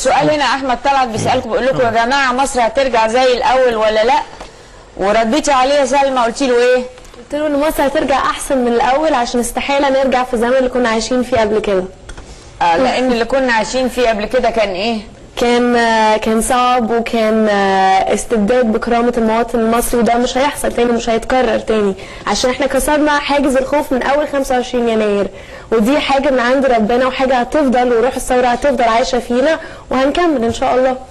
سؤال هنا احمد طلعت بيسالكم بيقول لكم يا جماعه مصر هترجع زي الاول ولا لا ورديتي عليه يا سلمى قلتي له ايه قلت له ان مصر هترجع احسن من الاول عشان استحاله نرجع في الزمن اللي كنا عايشين فيه قبل كده آه لان اللي كنا عايشين فيه قبل كده كان ايه كان آه، كان صعب وكان آه، استبداد بكرامه المواطن المصري وده مش هيحصل تاني مش هيتكرر تاني عشان احنا كسرنا حاجز الخوف من اول 25 يناير ودي حاجه من عند ربنا وحاجه هتفضل وروح الثوره هتفضل عايشه فينا وهنكمل ان شاء الله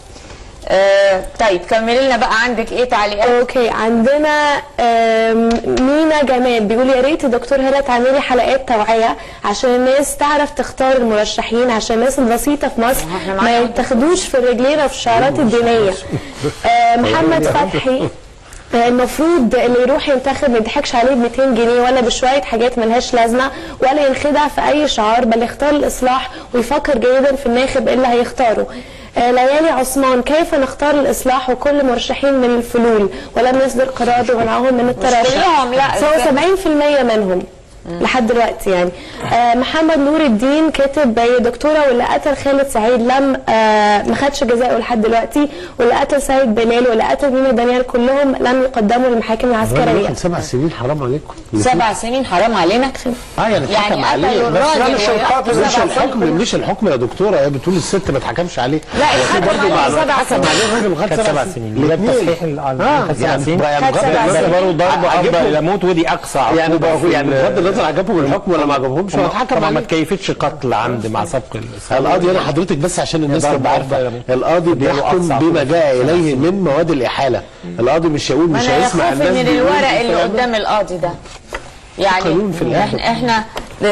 آه طيب كملي لنا بقى عندك ايه تعليقات اوكي عندنا آم، مينا جمال بيقول يا ريت الدكتور هلا تعملي حلقات توعيه عشان الناس تعرف تختار المرشحين عشان الناس البسيطه في مصر احنا ما معانا يتاخدوش في الرجلين وفي الشعارات الدينيه آه، محمد فتحي آه، المفروض اللي يروح ينتخب ما يضحكش عليه ب 200 جنيه ولا بشويه حاجات ملهاش لازمه ولا ينخدع في اي شعار بل يختار الاصلاح ويفكر جيدا في الناخب اللي هيختاره آه، ليالي عثمان كيف نختار الاصلاح وكل مرشحين من الفلول ولم يصدر قرار ومنعهم من الترشح كلهم، لا، سواء إزاي؟ 70% منهم لحد دلوقتي يعني آه محمد نور الدين كاتب يا دكتوره واللي قتل خالد سعيد لم آه ما خدش جزاءه لحد دلوقتي واللي قتل سيد بلال واللي قتل مينا دانيال كلهم لم يقدموا للمحاكم الراجل العسكريه واخد سبع سنين حرام عليكم سبع سنين حرام علينا اه يعني يعني اتحكم قتلوا عليه بس الراجل لا مش الحكم وياخدوا مش سبع الحكم سنين. مش الحكم يا دكتوره هي بتقول الست ما اتحكمش عليه لا، هو في اتحكم برضه عليه معلومات. سبع اتحكم سنين. عليه الراجل خد كانت سبع سبع سنين الاثنين. ده تصحيح ال- اه كانت يعني سبع سنين. يعني خد بغض سبع النظر سنين. برضه ضرب عجبهم- افضل الى موت ودي اقصى يعني عقوبة بقى في يعني ال- بغض النظر عجبهم الحكم ولا ما عجبهمش هو اتحكم طبعا ما عليه تكيفتش قتل عمد مع سبق الثورة. القاضي انا حضرتك بس عشان الناس ضرب تبقى أفضل عارفه إلى موت. القاضي اداله بيحكم أقصى بما عقوبة. جاء اليه من مواد الاحاله القاضي مش هيقول ما مش انا هيسمع خوفي الناس من بيقولوا الورق إيه اللي الكلام ده. قدام القاضي ده يعني قانون في الآخر. احنا احنا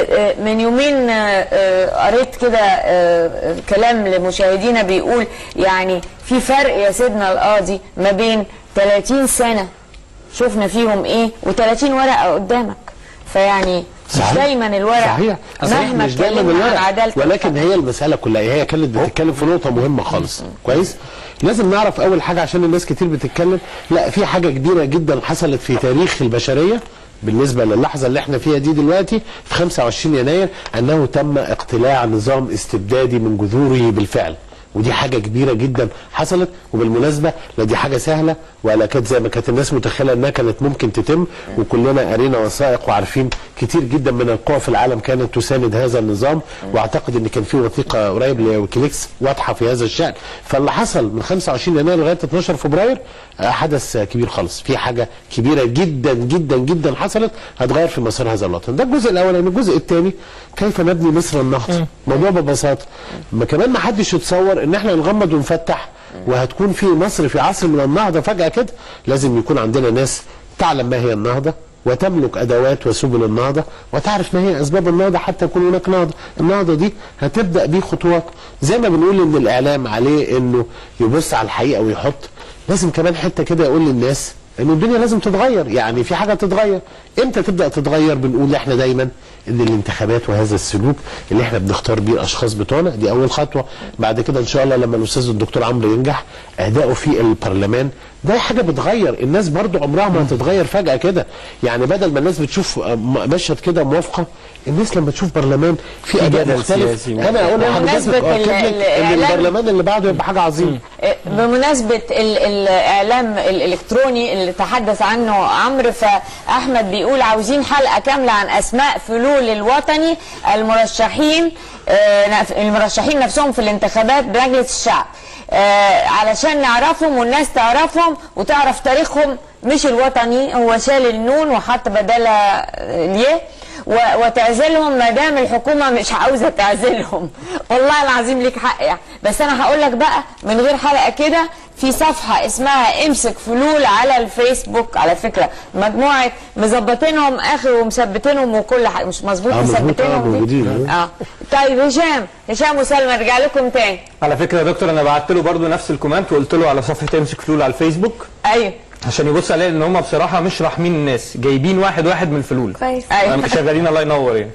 من يومين آه، آه، قريت كده آه، كلام لمشاهدينا بيقول يعني في فرق يا سيدنا القاضي ما بين 30 سنة شفنا فيهم ايه و30 ورقة قدامك فيعني مش صحيح. دايما الورق صحيح صحيح مهما مش دايما اتكلمنا عن الورق عدالة ولكن القضاء. هي المساله كلها هي كانت بتتكلم في نقطه مهمه خالص كويس لازم نعرف اول حاجه عشان الناس كتير بتتكلم لا في حاجه كبيره جدا حصلت في تاريخ البشريه بالنسبه للحظه اللي احنا فيها دي دلوقتي في 25 يناير انه تم اقتلاع نظام استبدادي من جذوره بالفعل ودي حاجة كبيرة جدا حصلت وبالمناسبة لا دي حاجة سهلة ولا كانت زي ما كانت الناس متخيلة انها كانت ممكن تتم وكلنا قرينا وثائق وعارفين كتير جدا من القوى في العالم كانت تساند هذا النظام واعتقد ان كان في وثيقة قريب لويكيليكس واضحة في هذا الشأن فاللي حصل من 25 يناير لغاية 12 فبراير آه، حدث آه، كبير خالص في حاجة كبيرة جدا جدا جدا حصلت هتغير في مسار هذا الوطن ده الجزء الاولاني الجزء الثاني كيف نبني مصر النهضة موضوع ببساطة ما كمان ما حدش يتصور ان احنا نغمض ونفتح وهتكون في مصر في عصر من النهضة فجأة كده لازم يكون عندنا ناس تعلم ما هي النهضة وتملك ادوات وسبل النهضه وتعرف ما هي اسباب النهضه حتى يكون هناك نهضه، النهضه دي هتبدا بيه خطوات زي ما بنقول ان الاعلام عليه انه يبص على الحقيقه ويحط لازم كمان حته كده يقول للناس ان الدنيا لازم تتغير يعني في حاجه تتغير امتى تبدا تتغير بنقول احنا دايما ان الانتخابات وهذا السلوك اللي احنا بنختار بيه الاشخاص بتوعنا دي اول خطوه بعد كده ان شاء الله لما الاستاذ الدكتور عمرو ينجح اداؤه في البرلمان ده حاجه بتغير الناس برضو عمرها ما هتتغير فجاه كده يعني بدل ما الناس بتشوف آه، م- مشهد كده موافقه الناس لما تشوف برلمان في اداء جدل مختلف سياسي انا اقول بمناسبة لحضرتك أؤكد لك ال- ان الإعلام- البرلمان اللي بعده يبقى حاجه عظيمه بمناسبة ال- الإعلام الإلكتروني اللي تحدث عنه عمرو فأحمد بيقول عاوزين حلقة كاملة عن أسماء فلول الوطني المرشحين آه، نف- المرشحين نفسهم في الانتخابات بمجلس الشعب آه، علشان نعرفهم والناس تعرفهم وتعرف تاريخهم مش الوطني هو شال النون وحط بدلها اليه و- وتعزلهم ما دام الحكومه مش عاوزه تعزلهم والله العظيم ليك حق يعني بس انا هقول لك بقى من غير حلقه كده في صفحه اسمها امسك فلول على الفيسبوك على فكره مجموعه مظبطينهم اخر ومثبتينهم وكل حاجه مش مظبوط آه، مظبوط، آه، مثبتينهم دي موجودين، اه طيب هشام هشام وسلمى ارجع لكم تاني على فكره يا دكتور انا بعت له برضه نفس الكومنت وقلت له على صفحه امسك فلول على الفيسبوك ايوه عشان يبص عليه ان هم بصراحه مش راحمين الناس جايبين واحد واحد من الفلول كويس ايوه شغالين الله ينور يعني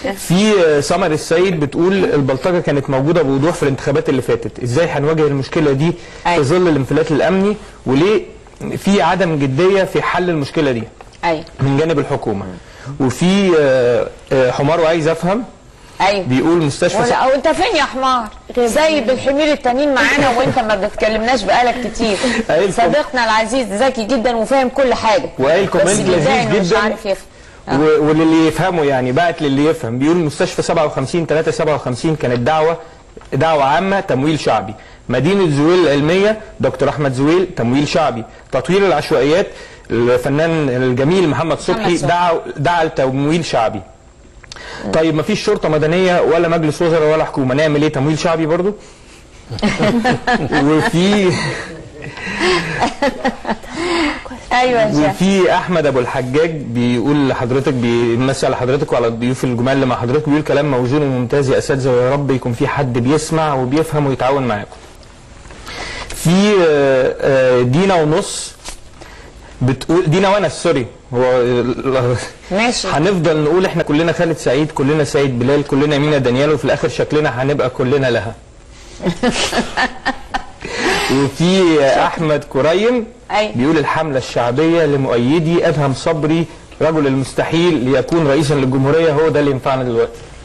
في آه، سمر السيد بتقول البلطجه كانت موجوده بوضوح في الانتخابات اللي فاتت ازاي هنواجه المشكله دي في أيوة. ظل الانفلات الامني وليه في عدم جديه في حل المشكله دي ايوه من جانب الحكومه وفي آه، آه، حمار وعايز افهم أيوة. بيقول مستشفى ولا او انت فين يا حمار سايب الحمير التانيين معانا وانت ما بتكلمناش بقالك كتير قايل كوم- صديقنا العزيز ذكي جدا وفاهم كل حاجه وقايل بس كومنت بيدعي لذيذ إنه مش جدا عارف يفهم و- وللي يفهمه يعني بعت للي يفهم بيقول مستشفى 57 3 57 كانت دعوه دعوه عامه تمويل شعبي مدينه زويل العلميه دكتور احمد زويل تمويل شعبي تطوير العشوائيات الفنان الجميل محمد صبحي محمد صبحي. دعا دعا لتمويل شعبي طيب ما فيش شرطه مدنيه ولا مجلس وزراء ولا حكومه نعمل ايه تمويل شعبي برضو وفي ايوه يا شيخ وفي احمد ابو الحجاج بيقول لحضرتك بيمسي على حضرتك وعلى الضيوف الجمال اللي مع حضرتك بيقول كلام موزون وممتاز يا اساتذه ويا رب يكون في حد بيسمع وبيفهم ويتعاون معاكم. في آه، آه، دينا ونص بتقول دينا ونس سوري هو آه، ماشي هنفضل نقول احنا كلنا خالد سعيد كلنا سيد بلال كلنا مينا دانيال وفي الاخر شكلنا هنبقى كلنا لها وفي احمد كريم أي. بيقول الحمله الشعبيه لمؤيدي ادهم صبري رجل المستحيل ليكون رئيسا للجمهوريه هو ده اللي ينفعنا دلوقتي